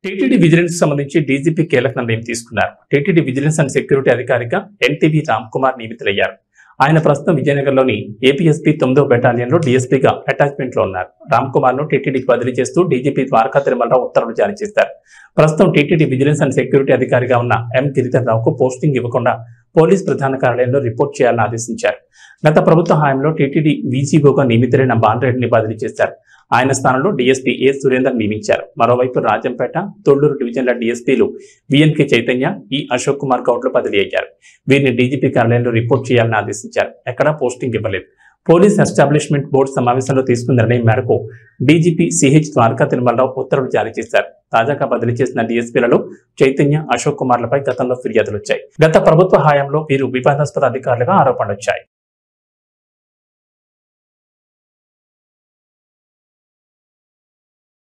TTD vigilance సంబంధించి DGP కీలక నిర్ణయం తీసుకున్నారు టీటీడీ విజిలెన్స్ అండ్ సెక్యూరిటీ అధికారిగా ఎన్టీవీ రామ్ కుమార్ నియమితులయ్యారు ఆయన ప్రస్తుతం విజయనగరంలోని ఏపీఎస్పీ తొమ్మిదవ బెటాలియన్ లో డీఎస్పీగా అటాచ్మెంట్ లో ఉన్నారు రామ్ కుమార్ ను టీటీడీకి బదిలీ చేస్తూ డీజీపీ ద్వారకా తిరుమలరావు ఉత్తర్వులు జారీ చేశారు ప్రస్తుతం టీటీడీ విజిలెన్స్ అండ్ సెక్యూరిటీ అధికారిగా ఉన్న ఎం గిరిధర్ రావుకు పోస్టింగ్ ఇవ్వకుండా పోలీస్ ప్రధాన కార్యాలయంలో రిపోర్ట్ చేయాలని ఆదేశించారు గత ప్రభుత్వ హయాంలో టీటీడీ వీసీఓగా నియమితులైన బాలరెడ్డిని బదిలీ చేశారు ఆయన స్థానంలో డీఎస్పీ ఏ సురేందర్ నియమించారు మరోవైపు రాజంపేట తొళ్లూరు డివిజన్ల డీఎస్పీలు విఎన్కే చైతన్య ఈ అశోక్ కుమార్ గౌడ్లు బదిలీ అయ్యారు వీరిని డీజీపీ కార్యాలయంలో రిపోర్ట్ చేయాలని ఆదేశించారు ఎక్కడా పోస్టింగ్ ఇవ్వలేదు పోలీస్ ఎస్టాబ్లిష్మెంట్ బోర్డు సమావేశంలో తీసుకున్న నిర్ణయం మేరకు డీజీపీ సిహెచ్ ద్వారకా తిరుమలరావు ఉత్తర్వులు జారీ చేశారు తాజాగా బదిలీ చేసిన డీఎస్పీలలో చైతన్య అశోక్ కుమార్లపై గతంలో ఫిర్యాదులు వచ్చాయి గత ప్రభుత్వ హయాంలో వీరు వివాదాస్పద అధికారులుగా ఆరోపణలు వచ్చాయి